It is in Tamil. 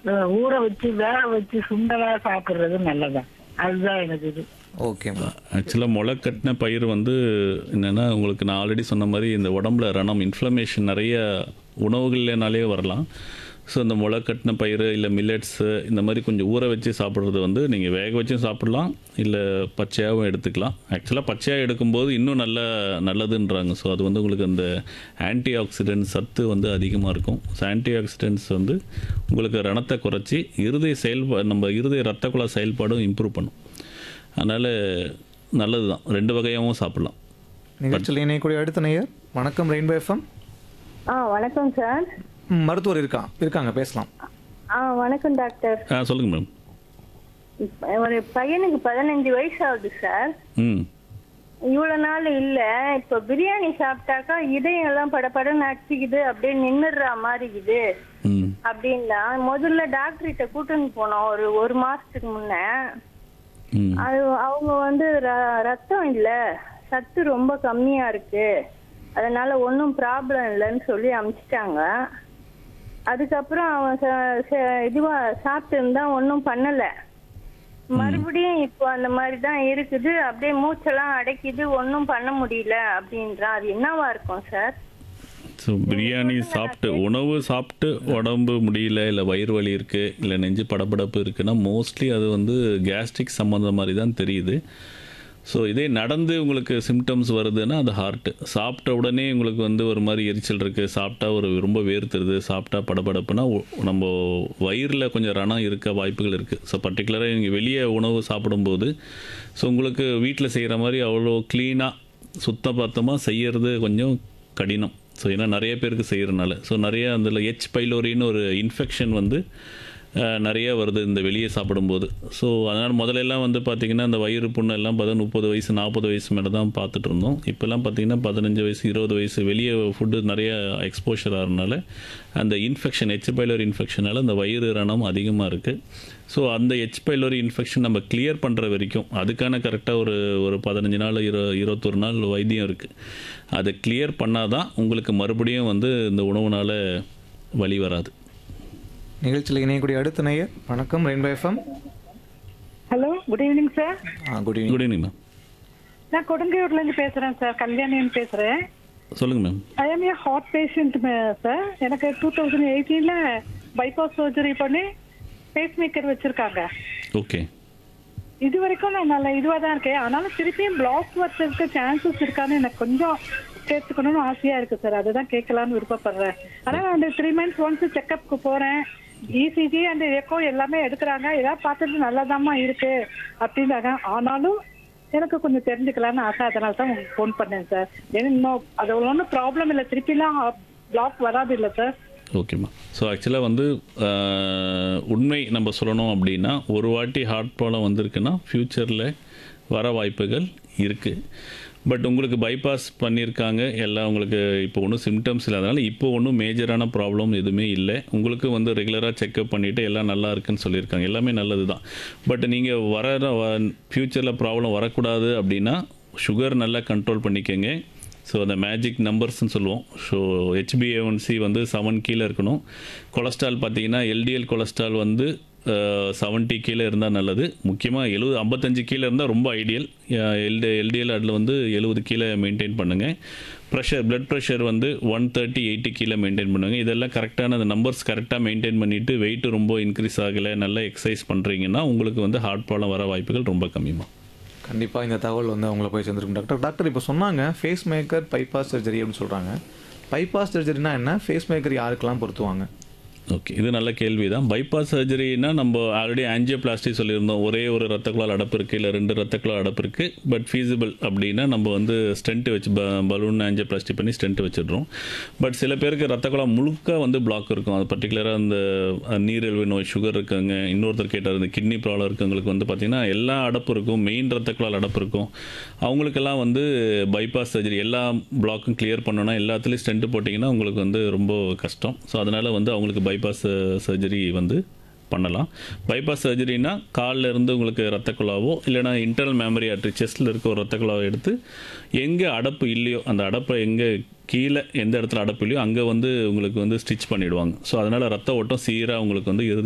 அஹ், ஊற வச்சு வேக வச்சு சுண்டலா சாப்பிடுறது நல்லதா அதுதான் எனக்கு இது ஓகேம்மா ஆக்சுவலாக முளை கட்டின பயிர் வந்து என்னென்னா உங்களுக்கு நான் ஆல்ரெடி சொன்ன மாதிரி இந்த உடம்புல ரணம் இன்ஃப்ளமேஷன் நிறைய உணவுகள்னாலே வரலாம் ஸோ இந்த முளை கட்டின பயிர் இல்லை மில்லட்ஸு இந்த மாதிரி கொஞ்சம் ஊற வச்சு சாப்பிட்றது வந்து நீங்கள் வேக வச்சும் சாப்பிடலாம் இல்லை பச்சையாகவும் எடுத்துக்கலாம் ஆக்சுவலாக பச்சையாக எடுக்கும்போது இன்னும் நல்ல நல்லதுன்றாங்க ஸோ அது வந்து உங்களுக்கு அந்த ஆன்டி ஆக்சிடென்ட் சத்து வந்து அதிகமாக இருக்கும் ஸோ ஆன்டி ஆக்சிடென்ட்ஸ் வந்து உங்களுக்கு ரணத்தை குறைச்சி இருதய செயல்பா நம்ம இருதய ரத்த குழா செயல்பாடும் இம்ப்ரூவ் பண்ணும் அதனால் நல்லது தான் ரெண்டு வகையாகவும் சாப்பிட்லாம் நிகழ்ச்சியில் இணையக்கூடிய அடுத்த நேயர் வணக்கம் ரெயின்போ எஃப்எம் ஆ வணக்கம் சார் மருத்துவர் இருக்கா இருக்காங்க பேசலாம் ஆ வணக்கம் டாக்டர் ஆ சொல்லுங்கள் மேம் இப்ப ஒரு பையனுக்கு பதினஞ்சு வயசு ஆகுது சார் ம் இவ்வளவு நாள் இல்ல இப்ப பிரியாணி சாப்பிட்டாக்கா இதயம் எல்லாம் படபடன்னு அடிச்சுக்குது அப்படியே நின்னுடுற மாதிரி இருக்குது ம் அப்படின்னா முதல்ல டாக்டர்கிட்ட கூட்டின்னு போனோம் ஒரு ஒரு மாசத்துக்கு முன்ன ம் அது அவங்க வந்து ர- ரத்தம் இல்ல சத்து ரொம்ப கம்மியா இருக்கு அதனால ஒன்றும் ப்ராப்ளம் இல்லைன்னு சொல்லி அனுப்பிச்சிட்டாங்க அதுக்கப்புறம் அவன் ச- ச- இதுவா சாப்பிட்டு இருந்தா ஒன்றும் பண்ணல மறுபடியும் இப்போ அந்த மாதிரி தான் இருக்குது அப்படியே மூச்செல்லாம் அடைக்குது ஒன்றும் பண்ண முடியல அப்படின்றான் அது என்னவா இருக்கும் சார் ஸோ பிரியாணி சாப்பிட்டு உணவு சாப்பிட்டு உடம்பு முடியல இல்லை வயிறு வலி இருக்குது இல்லை நெஞ்சு படபடப்பு இருக்குன்னா மோஸ்ட்லி அது வந்து கேஸ்ட்ரிக் சம்மந்த மாதிரி தான் தெரியுது ஸோ இதே நடந்து உங்களுக்கு சிம்டம்ஸ் வருதுன்னா அது ஹார்ட்டு சாப்பிட்ட உடனே உங்களுக்கு வந்து ஒரு மாதிரி எரிச்சல் இருக்குது சாப்பிட்டா ஒரு ரொம்ப வேர்த்துருது சாப்பிட்டா படபடப்புனா ஒ- நம்ம வயிறில் கொஞ்சம் ரணம் இருக்க வாய்ப்புகள் இருக்குது ஸோ பர்டிகுலராக நீங்கள் வெளியே உணவு சாப்பிடும்போது ஸோ உங்களுக்கு வீட்டில் செய்கிற மாதிரி அவ்வளோ க்ளீனாக சுத்த பத்தமாக செய்யறது கொஞ்சம் கடினம் ஸோ ஏன்னா நிறைய பேருக்கு செய்கிறனால ஸோ நிறைய அதில் எச் பைலோரின்னு ஒரு இன்ஃபெக்ஷன் வந்து அஹ், நிறைய வருது இந்த வெளியே சாப்பிடும்போது ஸோ அதனால் முதல்ல எல்லாம் வந்து பார்த்திங்கன்னா அந்த வயிறு புண்ணு எல்லாம் பார்த்தா முப்பது வயசு நாற்பது வயசு மேலே தான் பார்த்துட்டு இருந்தோம் இப்போல்லாம் பார்த்திங்கன்னா பதினஞ்சு வயசு இருபது வயசு வெளியே ஃபுட்டு நிறைய எக்ஸ்போஷர் ஆகிறனால அந்த இன்ஃபெக்ஷன் எச் பைலோரி இன்ஃபெக்ஷனால் அந்த வயிறு ரணம் அதிகமாக இருக்குது ஸோ அந்த எச் பைலோரி இன்ஃபெக்ஷன் நம்ம கிளியர் பண்ணுற வரைக்கும் அதுக்கான கரெக்டாக ஒரு ஒரு பதினஞ்சு நாள் இரு இருபத்தொரு நாள் வைத்தியம் இருக்குது அதை கிளியர் பண்ணாதான் உங்களுக்கு மறுபடியும் வந்து இந்த உணவுனால் வலி வராது நிகழ்ச்சியில் இணையக்கூடிய அடுத்த நேயர் வணக்கம் rainbow FM hello good evening sir good evening good evening ma'am நான் கொடுங்கையூர்ல இருந்து பேசுறேன் சார் கல்யாணின்னு பேசுறேன் சொல்லுங்கள் ma'am I am a heart patient sir எனக்கு டூ தௌசண்ட் எயிட்டீன்ல பைபாஸ் சர்ஜரி பண்ணி பேஸ் மேக்கர் வச்சிருக்காங்க ஓகே இது வரைக்கும் நான் நல்ல இதுவா தான் இருக்கேன் ஆனாலும் திருப்பியும் பிளாக் வச்சதுக்கு சான்சஸ் இருக்கான்னு எனக்கு கொஞ்சம் சேர்த்துக்கணும்னு ஆசையா இருக்கு சார் அதுதான் கேட்கலாம்னு விருப்பப்படுறேன் ஆனா நான் அந்த த்ரீ மந்த்ஸ் ஒன்ஸ் செக்அப்க்கு போறேன் இசிஜி அந்த எக்கோ எல்லாமே எடுக்கிறாங்க ஏதாவது பார்த்துட்டு நல்லதாம்மா இருக்கு அப்படின்னாங்க ஆனாலும் எனக்கு கொஞ்சம் தெரிஞ்சுக்கலாம்னு ஆசை அதனால தான் உங்களுக்கு ஃபோன் பண்ணேன் சார் ஏன்னா இன்னும் அது ஒன்றும் ப்ராப்ளம் இல்லை திருப்பிலாம் பிளாக் வராது இல்லை சார் ஓகேம்மா ஸோ ஆக்சுவலாக வந்து ஆஹ், உண்மை நம்ம சொல்லணும் அப்படின்னா ஒரு வாட்டி ஹார்ட் ப்ராப்ளம் வந்திருக்குன்னா ஃப்யூச்சரில் வர வாய்ப்புகள் இருக்குது பட் உங்களுக்கு பைபாஸ் பண்ணியிருக்காங்க எல்லாம் உங்களுக்கு இப்போ ஒன்றும் சிம்டம்ஸ் இல்லாதனால இப்போ ஒன்றும் மேஜரான ப்ராப்ளம் எதுவுமே இல்லை உங்களுக்கு வந்து ரெகுலராக செக்அப் பண்ணிவிட்டு எல்லாம் நல்லா இருக்குன்னு சொல்லியிருக்காங்க எல்லாமே நல்லது தான் பட் நீங்கள் வர ஃப்யூச்சரில் ப்ராப்ளம் வரக்கூடாது அப்படின்னா சுகர் நல்லா கண்ட்ரோல் பண்ணிக்கங்க ஸோ அந்த மேஜிக் நம்பர்ஸ்னு சொல்லுவோம் ஸோ ஹெச்பிஏஒன்சி வந்து செவன் கீழே இருக்கணும் கொலஸ்ட்ரால் பார்த்தீங்கன்னா எல்டிஎல் கொலஸ்ட்ரால் வந்து செவன்ட்டி கீழே இருந்தால் நல்லது முக்கியமாக எழுபது ஐம்பத்தஞ்சு கீழே இருந்தால் ரொம்ப ஐடியல் எல்டி எல்டிஎல் அதில் வந்து எழுபது கீழே மெயின்டைன் பண்ணுங்கள் ப்ரெஷர் blood ப்ரெஷர் வந்து ஒன் தேர்ட்டி எயிட்டி கீழே மெயின்டைன் பண்ணுங்க இதெல்லாம் கரெக்டான அந்த நம்பர்ஸ் கரெக்டாக மெயின்டைன் பண்ணிவிட்டு வெயிட் ரொம்ப இன்க்ரீஸ் ஆகலை நல்லா எக்ஸசைஸ் பண்ணுறீங்கன்னா உங்களுக்கு வந்து ஹார்ட் ப்ராப்ளம் வர வாய்ப்புகள் ரொம்ப கம்மிமா கண்டிப்பாக இந்த தகவல் வந்து அவங்கள போய் சேர்ந்துருக்கும் டாக்டர் டாக்டர் இப்போ சொன்னாங்க ஃபேஸ் மேக்கர் பைபாஸ் சர்ஜரி அப்படின்னு சொல்கிறாங்க பைபாஸ் சர்ஜரினா என்ன ஃபேஸ் மேக்கர் யாருக்கெல்லாம் பொருத்துவாங்க ஓகே இது நல்ல கேள்வி தான் பைபாஸ் சர்ஜரினா நம்ம ஆல்ரெடி ஆஞ்சியோபிளாஸ்டி சொல்லியிருந்தோம் ஒரே ஒரு ரத்த குழாய் அடப்பு இருக்குது இல்லை ரெண்டு ரத்த குழாய் அடப்பு இருக்குது பட் ஃபீஸிபிள் அப்படின்னா நம்ம வந்து ஸ்டென்ட் வச்சு ப பலூன் ஆஞ்சியோபிளாஸ்டி பண்ணி ஸ்டென்ட் வச்சிடுறோம் பட் சில பேருக்கு ரத்த குழாய் முழுக்க வந்து பிளாக் இருக்கும் அது பர்டிகுலராக அந்த அஹ், நீரிழிவு நோய் சுகர் இருக்காங்க இன்னொருத்தர் கேட்டார் இந்த கிட்னி ப்ராப்ளம் இருக்கவங்களுக்கு வந்து பார்த்திங்கன்னா எல்லா அடப்பு இருக்கும் மெயின் ரத்த குழாய் அடப்பு இருக்கும் அவங்களுக்கெல்லாம் வந்து பைபாஸ் சர்ஜரி எல்லா பிளாக்கும் கிளியர் பண்ணணும்னா எல்லாத்துலேயும் ஸ்டென்ட் போட்டிங்கன்னா உங்களுக்கு வந்து ரொம்ப கஷ்டம் ஸோ அதனால் வந்து அவங்களுக்கு பைபாஸ் சர்ஜரி வந்து பண்ணலாம் பைபாஸ் சர்ஜரினா காலில் இருந்து உங்களுக்கு ரத்த குழாவோ இல்லைனா இன்டர்னல் மெமரி ஆட்ரி செஸ்ட்டில் இருக்க ஒரு ரத்த குழாவை எடுத்து எங்கே அடப்பு இல்லையோ அந்த அடப்பை எங்கே கீழே எந்த இடத்துல அடப்பு இல்லையோ அங்கே வந்து உங்களுக்கு வந்து ஸ்டிச் பண்ணிடுவாங்க ஸோ அதனால் ரத்த ஓட்டம் சீராக உங்களுக்கு வந்து இறுதி